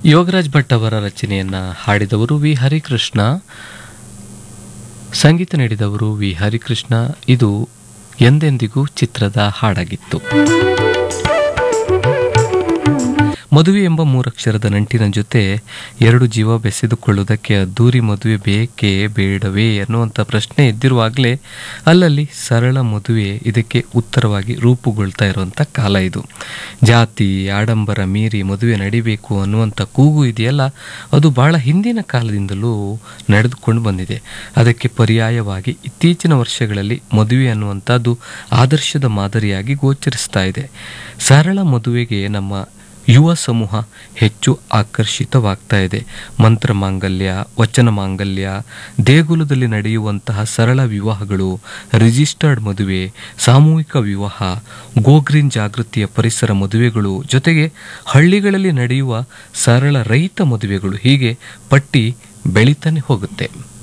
ಯೋಗರಾಜ್ ಭಟ್ ಅವರ ರಚನೆಯನ್ನ ಹಾಡಿದವರು ವಿ ಹರಿಕೃಷ್ಣ ಸಂಗೀತ ನೀಡಿದವರು ವಿ ಹರಿಕೃಷ್ಣ ಇದು ಎಂದೆಂದಿಗೂ ಚಿತ್ರದ ಹಾಡಾಗಿತ್ತು ಮದುವೆ ಎಂಬ ಮೂರಕ್ಷರದ ನಂಟಿನ ಜೊತೆ ಎರಡು ಜೀವ ಬೆಸೆದುಕೊಳ್ಳುವುದಕ್ಕೆ ಅದ್ದೂರಿ ಮದುವೆ ಬೇಕೇ ಬೇಡವೇ ಎನ್ನುವಂಥ ಪ್ರಶ್ನೆ ಇದ್ದಿರುವಾಗಲೇ ಅಲ್ಲಲ್ಲಿ ಸರಳ ಮದುವೆ ಇದಕ್ಕೆ ಉತ್ತರವಾಗಿ ರೂಪುಗೊಳ್ತಾ ಇರುವಂಥ ಕಾಲ ಇದು ಜಾತಿ ಆಡಂಬರ ಮೀರಿ ಮದುವೆ ನಡಿಬೇಕು ಅನ್ನುವಂಥ ಕೂಗು ಇದೆಯಲ್ಲ ಅದು ಬಹಳ ಹಿಂದಿನ ಕಾಲದಿಂದಲೂ ನಡೆದುಕೊಂಡು ಬಂದಿದೆ ಅದಕ್ಕೆ ಪರ್ಯಾಯವಾಗಿ ಇತ್ತೀಚಿನ ವರ್ಷಗಳಲ್ಲಿ ಮದುವೆ ಅನ್ನುವಂಥದ್ದು ಆದರ್ಶದ ಮಾದರಿಯಾಗಿ ಗೋಚರಿಸ್ತಾ ಇದೆ ಸರಳ ಮದುವೆಗೆ ನಮ್ಮ ಯುವ ಸಮೂಹ ಹೆಚ್ಚು ಆಕರ್ಷಿತವಾಗ್ತಾ ಇದೆ ಮಂತ್ರ ಮಾಂಗಲ್ಯ ವಚನ ಮಾಂಗಲ್ಯ ದೇಗುಲದಲ್ಲಿ ನಡೆಯುವಂತಹ ಸರಳ ವಿವಾಹಗಳು ರಿಜಿಸ್ಟರ್ಡ್ ಮದುವೆ ಸಾಮೂಹಿಕ ವಿವಾಹ ಗೋಗ್ರೀನ್ ಜಾಗೃತಿಯ ಪರಿಸರ ಮದುವೆಗಳು ಜೊತೆಗೆ ಹಳ್ಳಿಗಳಲ್ಲಿ ನಡೆಯುವ ಸರಳ ರೈತ ಮದುವೆಗಳು ಹೀಗೆ ಪಟ್ಟಿ ಬೆಳೀತಾನೆ ಹೋಗುತ್ತೆ